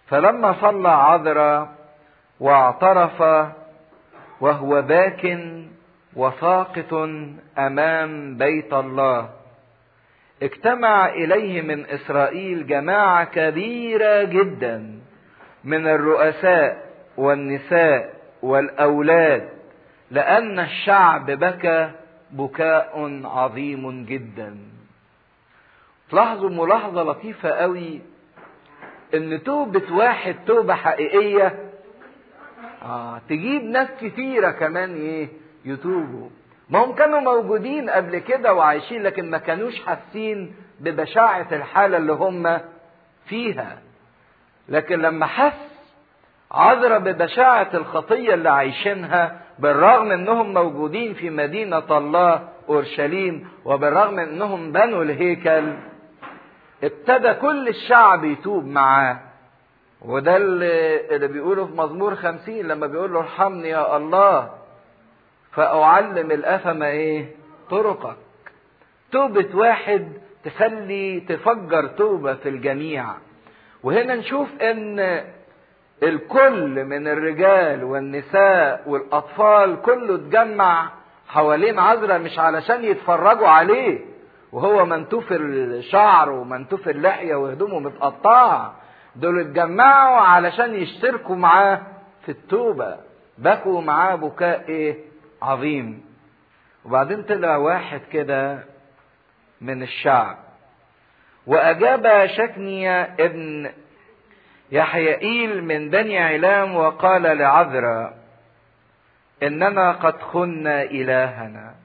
فلما صلى عذرا واعترف وهو باك وساقط امام بيت الله اجتمع اليه من اسرائيل جماعه كبيره جدا من الرؤساء والنساء والاولاد لان الشعب بكى بكاء عظيم جدا تلاحظوا ملاحظه لطيفه قوي ان توبه واحد توبه حقيقيه آه تجيب ناس كتيره كمان ايه يتوبوا ما هم كانوا موجودين قبل كده وعايشين لكن ما كانوش حاسين ببشاعة الحالة اللي هم فيها لكن لما حس عذرا ببشاعة الخطية اللي عايشينها بالرغم انهم موجودين في مدينة الله اورشليم وبالرغم انهم بنوا الهيكل ابتدى كل الشعب يتوب معاه وده اللي, اللي بيقوله في مزمور خمسين لما بيقول له ارحمني يا الله فأعلم الأثم إيه؟ طرقك. توبة واحد تخلي تفجر توبة في الجميع. وهنا نشوف إن الكل من الرجال والنساء والأطفال كله اتجمع حوالين عذرا مش علشان يتفرجوا عليه وهو منتوف الشعر ومنتوف اللحية وهدومه متقطعة دول اتجمعوا علشان يشتركوا معاه في التوبة بكوا معاه بكاء ايه عظيم وبعدين طلع واحد كده من الشعب وأجاب شكنيا ابن يحيائيل من بني علام وقال لعذرا إننا قد خنا إلهنا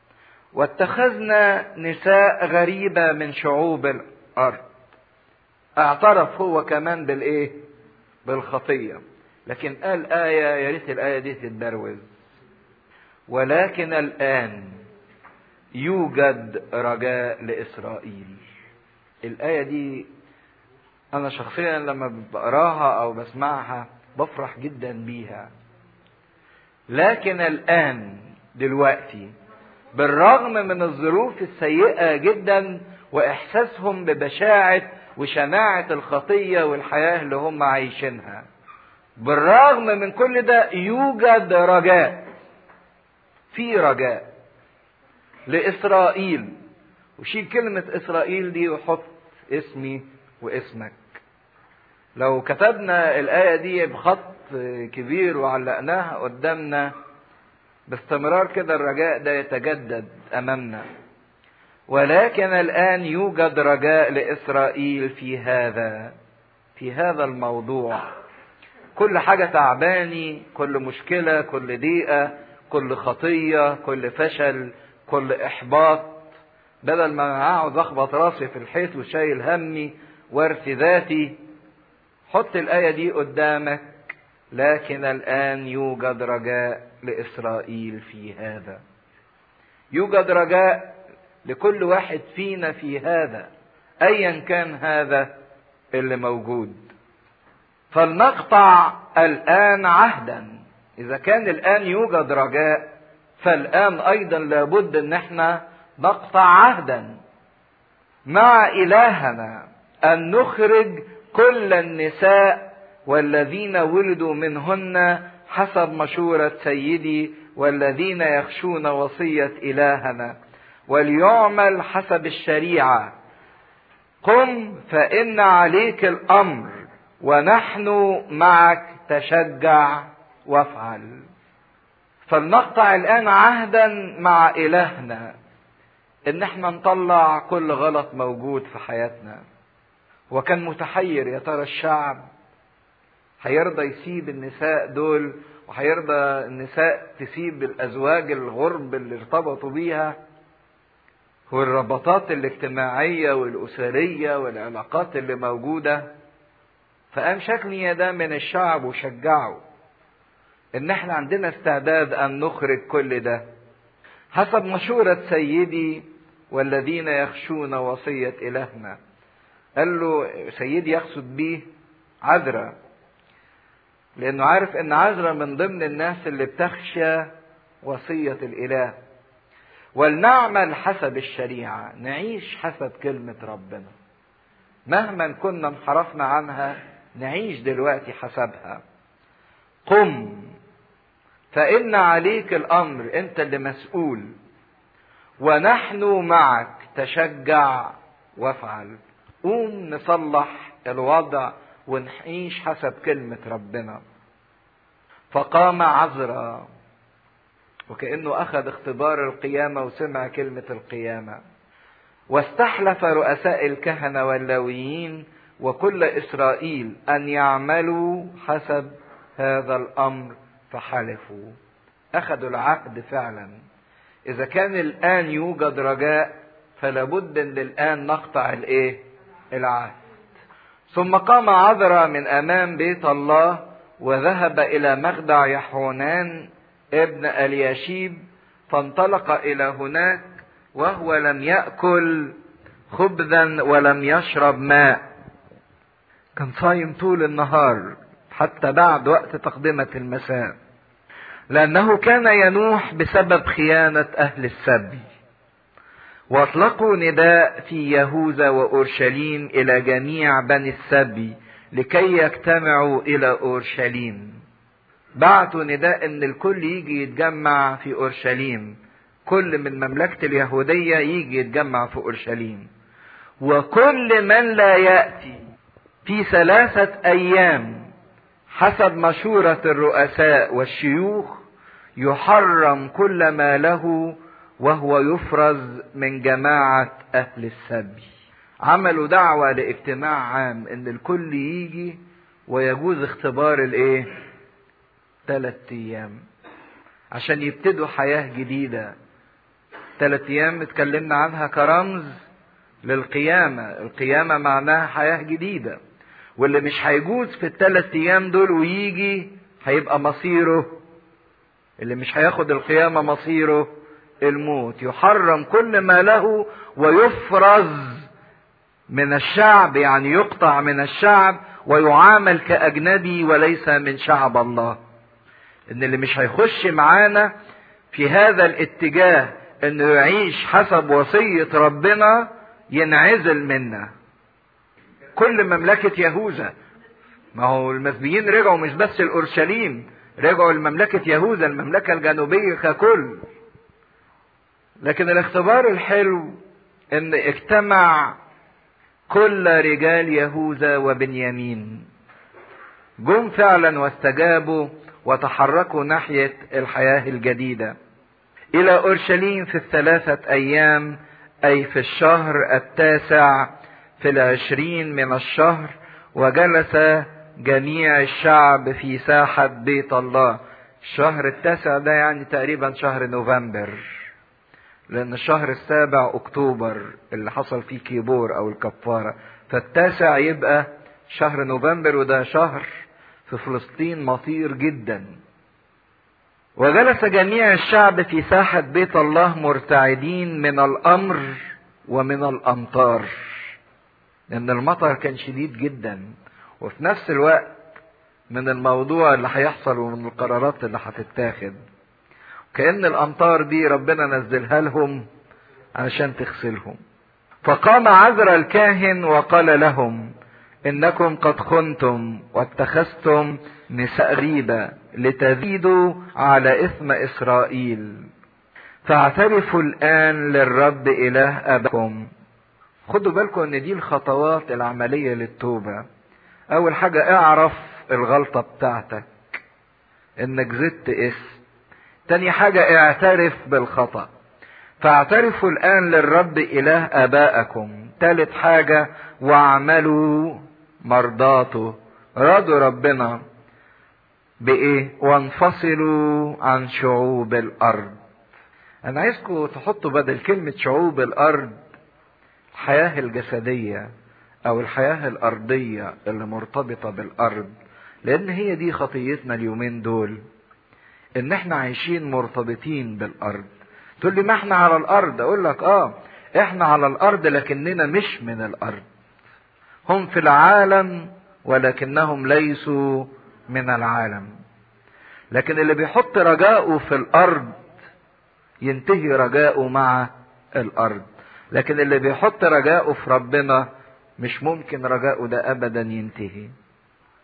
واتخذنا نساء غريبة من شعوب الأرض اعترف هو كمان بالإيه بالخطية لكن قال آية يا ريت الآية دي تتبروز ولكن الآن يوجد رجاء لإسرائيل الآية دي أنا شخصيا لما بقراها أو بسمعها بفرح جدا بيها لكن الآن دلوقتي بالرغم من الظروف السيئة جدا وإحساسهم ببشاعة وشناعة الخطية والحياة اللي هم عايشينها بالرغم من كل ده يوجد رجاء في رجاء لإسرائيل وشيل كلمة إسرائيل دي وحط اسمي واسمك لو كتبنا الآية دي بخط كبير وعلقناها قدامنا باستمرار كده الرجاء ده يتجدد أمامنا ولكن الآن يوجد رجاء لإسرائيل في هذا في هذا الموضوع كل حاجة تعباني كل مشكلة كل ضيقة كل خطية كل فشل كل إحباط بدل ما أقعد أخبط راسي في الحيط وشايل همي وارث ذاتي حط الآية دي قدامك لكن الآن يوجد رجاء لإسرائيل في هذا يوجد رجاء لكل واحد فينا في هذا أيا كان هذا اللي موجود فلنقطع الآن عهدا إذا كان الآن يوجد رجاء فالآن أيضا لابد أن احنا نقطع عهدا مع إلهنا أن نخرج كل النساء والذين ولدوا منهن حسب مشورة سيدي والذين يخشون وصية إلهنا وليعمل حسب الشريعة قم فإن عليك الأمر ونحن معك تشجع وافعل فلنقطع الآن عهدا مع إلهنا إن احنا نطلع كل غلط موجود في حياتنا وكان متحير يا ترى الشعب هيرضى يسيب النساء دول وهيرضى النساء تسيب الأزواج الغرب اللي ارتبطوا بيها والربطات الاجتماعية والأسرية والعلاقات اللي موجودة فقام شكني ده من الشعب وشجعه ان احنا عندنا استعداد ان نخرج كل ده حسب مشورة سيدي والذين يخشون وصية إلهنا قال له سيدي يقصد بيه عذرا لأنه عارف إن عذرا من ضمن الناس اللي بتخشى وصية الإله ولنعمل حسب الشريعة نعيش حسب كلمة ربنا مهما كنا انحرفنا عنها نعيش دلوقتي حسبها قم فإن عليك الأمر أنت اللي مسؤول ونحن معك تشجع وافعل قوم نصلح الوضع ونعيش حسب كلمة ربنا فقام عذرا وكأنه أخذ اختبار القيامة وسمع كلمة القيامة واستحلف رؤساء الكهنة واللاويين وكل إسرائيل أن يعملوا حسب هذا الأمر فحلفوا أخذوا العقد فعلا إذا كان الآن يوجد رجاء فلابد أن الآن نقطع الإيه؟ العهد ثم قام عذرا من أمام بيت الله وذهب إلى مخدع يحونان ابن الياشيب فانطلق إلى هناك وهو لم يأكل خبزا ولم يشرب ماء كان صايم طول النهار حتى بعد وقت تقدمة المساء لأنه كان ينوح بسبب خيانة أهل السبي واطلقوا نداء في يهوذا وأورشليم إلى جميع بني السبي لكي يجتمعوا إلى أورشليم بعتوا نداء ان الكل يجي يتجمع في اورشليم كل من مملكة اليهودية يجي يتجمع في اورشليم وكل من لا يأتي في ثلاثة ايام حسب مشورة الرؤساء والشيوخ يحرم كل ما له وهو يفرز من جماعة اهل السبي عملوا دعوة لاجتماع عام ان الكل يجي ويجوز اختبار الايه ثلاث ايام عشان يبتدوا حياة جديدة ثلاث ايام اتكلمنا عنها كرمز للقيامة القيامة معناها حياة جديدة واللي مش هيجوز في الثلاث ايام دول ويجي هيبقى مصيره اللي مش هياخد القيامة مصيره الموت يحرم كل ما له ويفرز من الشعب يعني يقطع من الشعب ويعامل كأجنبي وليس من شعب الله ان اللي مش هيخش معانا في هذا الاتجاه انه يعيش حسب وصية ربنا ينعزل منا كل مملكة يهوذا ما هو المسبيين رجعوا مش بس الأورشليم رجعوا لمملكة يهوذا المملكة الجنوبية ككل لكن الاختبار الحلو ان اجتمع كل رجال يهوذا وبنيامين جم فعلا واستجابوا وتحركوا ناحية الحياة الجديدة إلى أورشليم في الثلاثة أيام أي في الشهر التاسع في العشرين من الشهر وجلس جميع الشعب في ساحة بيت الله الشهر التاسع ده يعني تقريبا شهر نوفمبر لأن الشهر السابع أكتوبر اللي حصل فيه كيبور أو الكفارة فالتاسع يبقى شهر نوفمبر وده شهر في فلسطين مطير جدا وجلس جميع الشعب في ساحة بيت الله مرتعدين من الأمر ومن الأمطار لأن المطر كان شديد جدا وفي نفس الوقت من الموضوع اللي هيحصل ومن القرارات اللي هتتاخد كأن الأمطار دي ربنا نزلها لهم علشان تغسلهم فقام عذرا الكاهن وقال لهم انكم قد خنتم واتخذتم نساء غيبة لتزيدوا على اثم اسرائيل فاعترفوا الان للرب اله اباكم خدوا بالكم ان دي الخطوات العملية للتوبة اول حاجة اعرف الغلطة بتاعتك انك زدت اسم تاني حاجة اعترف بالخطأ فاعترفوا الان للرب اله ابائكم تالت حاجة واعملوا مرضاته رضوا ربنا بايه وانفصلوا عن شعوب الارض انا عايزكم تحطوا بدل كلمة شعوب الارض الحياة الجسدية او الحياة الارضية اللي مرتبطة بالارض لان هي دي خطيتنا اليومين دول ان احنا عايشين مرتبطين بالارض تقول لي ما احنا على الارض اقول لك اه احنا على الارض لكننا مش من الارض هم في العالم ولكنهم ليسوا من العالم لكن اللي بيحط رجاءه في الارض ينتهي رجاءه مع الارض لكن اللي بيحط رجاءه في ربنا مش ممكن رجاءه ده ابدا ينتهي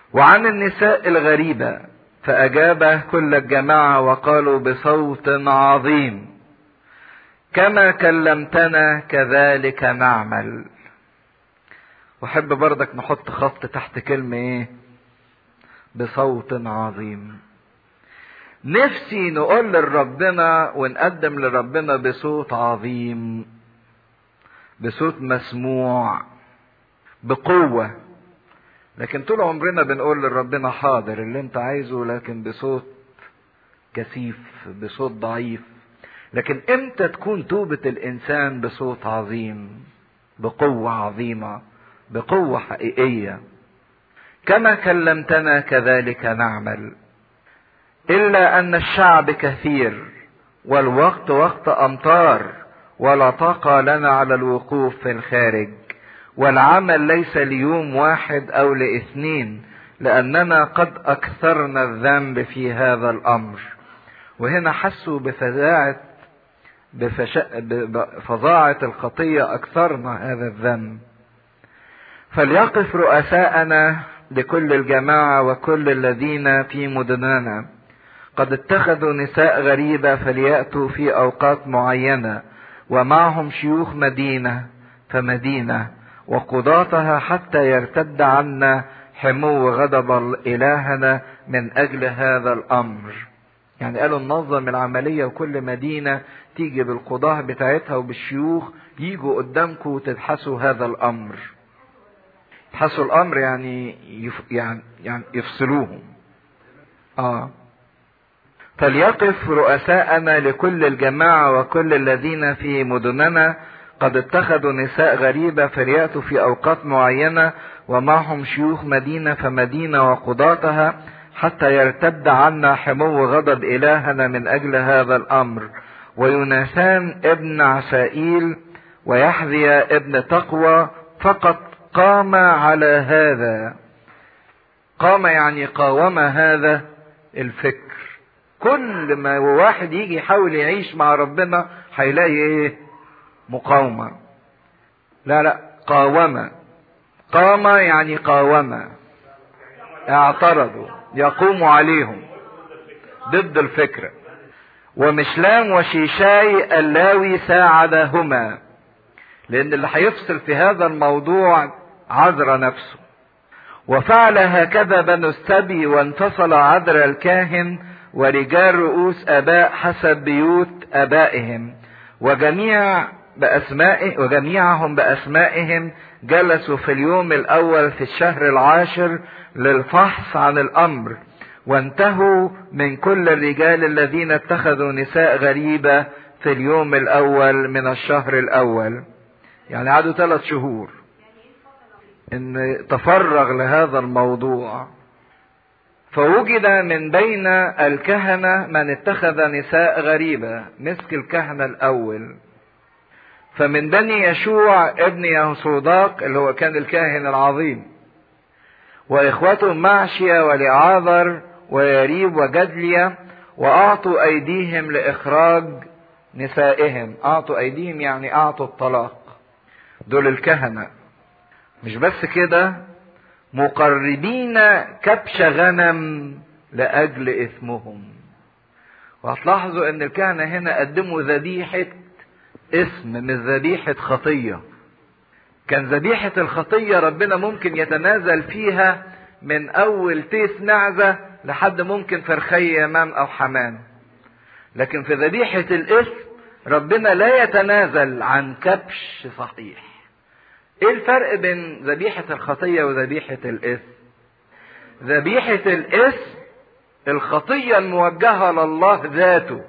وعن النساء الغريبة فأجاب كل الجماعة وقالوا بصوت عظيم كما كلمتنا كذلك نعمل وحب بردك نحط خط تحت كلمة ايه بصوت عظيم نفسي نقول لربنا ونقدم لربنا بصوت عظيم بصوت مسموع بقوة لكن طول عمرنا بنقول لربنا حاضر اللي انت عايزه لكن بصوت كثيف بصوت ضعيف لكن امتى تكون توبة الانسان بصوت عظيم بقوة عظيمة بقوة حقيقية كما كلمتنا كذلك نعمل الا ان الشعب كثير والوقت وقت امطار ولا طاقة لنا على الوقوف في الخارج والعمل ليس ليوم واحد او لاثنين لاننا قد اكثرنا الذنب في هذا الامر وهنا حسوا بفزاعة بفظاعة الخطية اكثرنا هذا الذنب فليقف رؤساءنا لكل الجماعة وكل الذين في مدننا قد اتخذوا نساء غريبة فليأتوا في أوقات معينة ومعهم شيوخ مدينة فمدينة وقضاتها حتى يرتد عنا حمو غضب إلهنا من أجل هذا الأمر يعني قالوا ننظم العملية وكل مدينة تيجي بالقضاة بتاعتها وبالشيوخ يجوا قدامكم وتبحثوا هذا الأمر يبحثوا الأمر يعني يف يعني يعني يفصلوهم آه فليقف رؤساءنا لكل الجماعة وكل الذين في مدننا قد اتخذوا نساء غريبة فليأتوا في أوقات معينة ومعهم شيوخ مدينة فمدينة وقضاتها حتى يرتد عنا حمو غضب إلهنا من أجل هذا الأمر ويوناثان ابن عسائيل ويحذي ابن تقوى فقط قام على هذا قام يعني قاوم هذا الفكر كل ما واحد يجي يحاول يعيش مع ربنا هيلاقي ايه مقاومة لا لا قاوم قام يعني قاوم اعترضوا يقوم عليهم ضد الفكرة ومشلام وشيشاي اللاوي ساعدهما لان اللي هيفصل في هذا الموضوع عذر نفسه وفعل هكذا بنو السبي وانفصل عذر الكاهن ورجال رؤوس اباء حسب بيوت ابائهم وجميع باسمائه وجميعهم باسمائهم جلسوا في اليوم الاول في الشهر العاشر للفحص عن الامر وانتهوا من كل الرجال الذين اتخذوا نساء غريبة في اليوم الاول من الشهر الاول يعني عادوا ثلاث شهور ان تفرغ لهذا الموضوع فوجد من بين الكهنة من اتخذ نساء غريبة مسك الكهنة الأول فمن بني يشوع ابن يهوصوداق اللي هو كان الكاهن العظيم وإخوته معشية ولعاذر ويريب وجدلية وأعطوا أيديهم لإخراج نسائهم أعطوا أيديهم يعني أعطوا الطلاق دول الكهنة مش بس كده مقربين كبش غنم لأجل إثمهم وهتلاحظوا ان الكهنة هنا قدموا ذبيحة اسم مش ذبيحة خطية كان ذبيحة الخطية ربنا ممكن يتنازل فيها من أول تيس نعزة لحد ممكن فرخي يمام أو حمام لكن في ذبيحة الاسم ربنا لا يتنازل عن كبش صحيح ايه الفرق بين ذبيحة الخطية وذبيحة الاسم ذبيحة الاسم الخطية الموجهة لله ذاته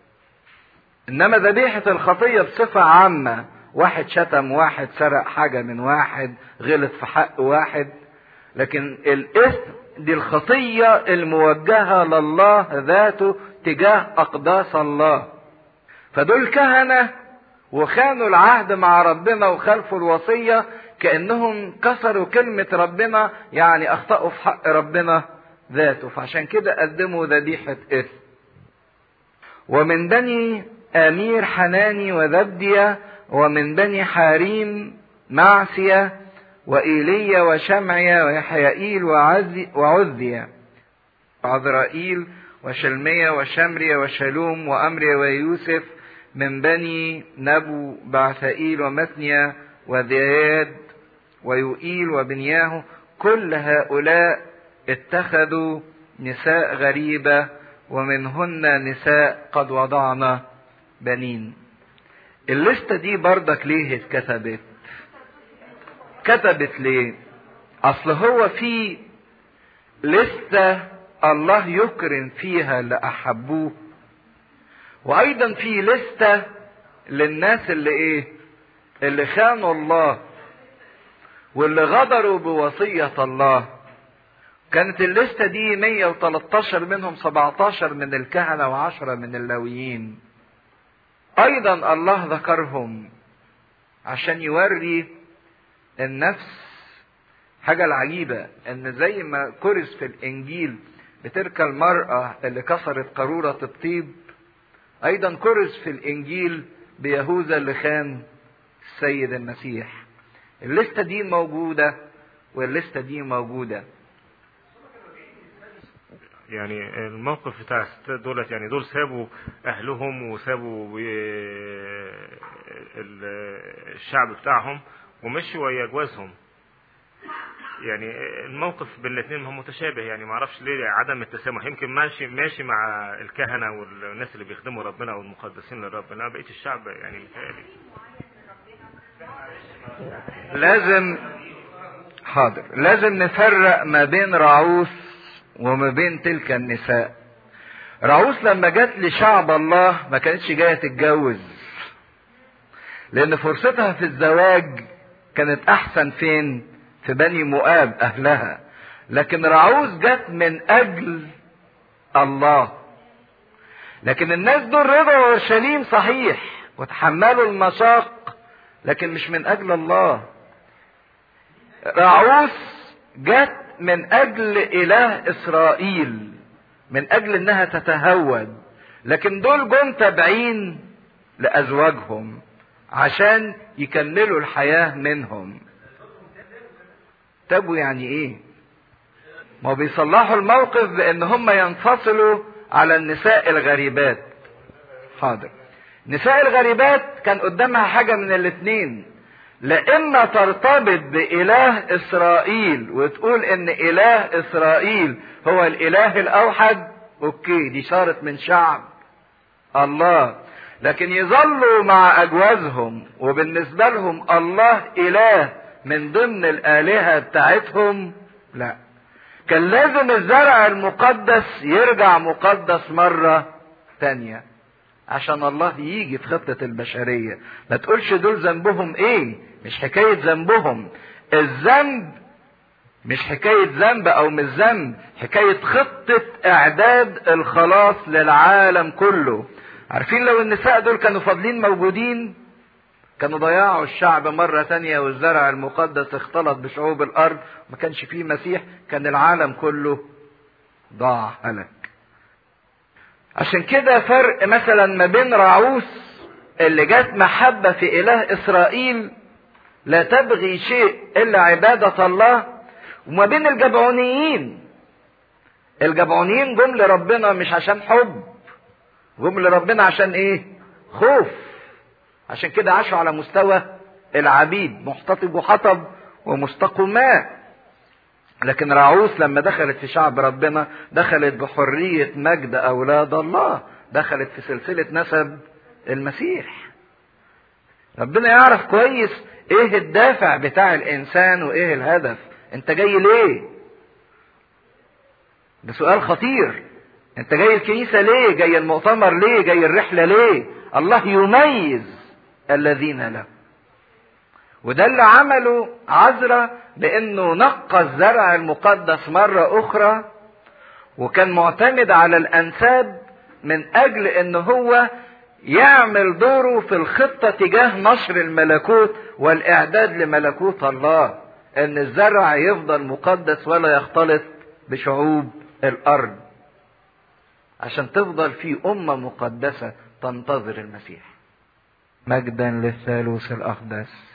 انما ذبيحة الخطية بصفة عامة واحد شتم واحد سرق حاجة من واحد غلط في حق واحد لكن الاسم دي الخطية الموجهة لله ذاته تجاه اقداس الله فدول كهنة وخانوا العهد مع ربنا وخالفوا الوصية كأنهم كسروا كلمة ربنا يعني أخطأوا في حق ربنا ذاته فعشان كده قدموا ذبيحة إثم ومن بني أمير حناني وذبدية ومن بني حاريم معسية وإيليا وشمعيا ويحيائيل وعزيا وعذرائيل وشلمية وشمريا وشلوم وأمريا ويوسف من بني نبو بعثائيل ومثنيا وذياد ويوئيل وبنياه كل هؤلاء اتخذوا نساء غريبة ومنهن نساء قد وضعن بنين الليستة دي بردك ليه اتكتبت كتبت ليه اصل هو في لستة الله يكرم فيها اللي احبوه وايضا في لستة للناس اللي ايه اللي خانوا الله واللي غدروا بوصية الله كانت الليستة دي 113 منهم 17 من الكهنة و10 من اللاويين ايضا الله ذكرهم عشان يوري النفس حاجة العجيبة ان زي ما كرز في الانجيل بتلك المرأة اللي كسرت قارورة الطيب ايضا كرز في الانجيل بيهوذا اللي خان السيد المسيح الليستة دي موجودة والليستة دي موجودة يعني الموقف بتاع الستات دولت يعني دول سابوا اهلهم وسابوا الشعب بتاعهم ومشوا ويا جوازهم يعني الموقف بين الاثنين هو متشابه يعني ما اعرفش ليه عدم التسامح يمكن ماشي ماشي مع الكهنه والناس اللي بيخدموا ربنا او المقدسين للرب انما بقيه الشعب يعني متهيألي لازم حاضر لازم نفرق ما بين راعوث وما بين تلك النساء راعوث لما جت لشعب الله ما كانتش جايه تتجوز لان فرصتها في الزواج كانت احسن فين في بني مؤاب اهلها لكن راعوث جت من اجل الله لكن الناس دول رضوا اورشليم صحيح وتحملوا المشاق لكن مش من اجل الله راعوث جت من اجل اله اسرائيل من اجل انها تتهود لكن دول جم تابعين لازواجهم عشان يكملوا الحياة منهم تابوا يعني ايه ما بيصلحوا الموقف بان هم ينفصلوا على النساء الغريبات حاضر نساء الغريبات كان قدامها حاجة من الاتنين لا اما ترتبط باله اسرائيل وتقول ان اله اسرائيل هو الاله الاوحد اوكي دي صارت من شعب الله لكن يظلوا مع اجوازهم وبالنسبه لهم الله اله من ضمن الالهه بتاعتهم لا كان لازم الزرع المقدس يرجع مقدس مره تانيه عشان الله يجي في خطة البشرية ما تقولش دول ذنبهم ايه مش حكاية ذنبهم الذنب مش حكاية ذنب او مش ذنب حكاية خطة اعداد الخلاص للعالم كله عارفين لو النساء دول كانوا فاضلين موجودين كانوا ضيعوا الشعب مرة تانية والزرع المقدس اختلط بشعوب الارض ما كانش فيه مسيح كان العالم كله ضاع هلك عشان كده فرق مثلا ما بين راعوس اللي جت محبة في إله إسرائيل لا تبغي شيء إلا عبادة الله وما بين الجبعونيين الجبعونيين جم لربنا مش عشان حب جم لربنا عشان ايه خوف عشان كده عاشوا على مستوى العبيد محتطب وحطب ومستقوا ماء لكن راعوس لما دخلت في شعب ربنا دخلت بحرية مجد أولاد الله دخلت في سلسلة نسب المسيح ربنا يعرف كويس ايه الدافع بتاع الانسان وايه الهدف انت جاي ليه ده سؤال خطير انت جاي الكنيسة ليه جاي المؤتمر ليه جاي الرحلة ليه الله يميز الذين له وده اللي عمله عزرا بانه نقى الزرع المقدس مرة اخرى وكان معتمد على الانساب من اجل ان هو يعمل دوره في الخطة تجاه نشر الملكوت والاعداد لملكوت الله ان الزرع يفضل مقدس ولا يختلط بشعوب الارض عشان تفضل في امة مقدسة تنتظر المسيح مجدا للثالوث الاقدس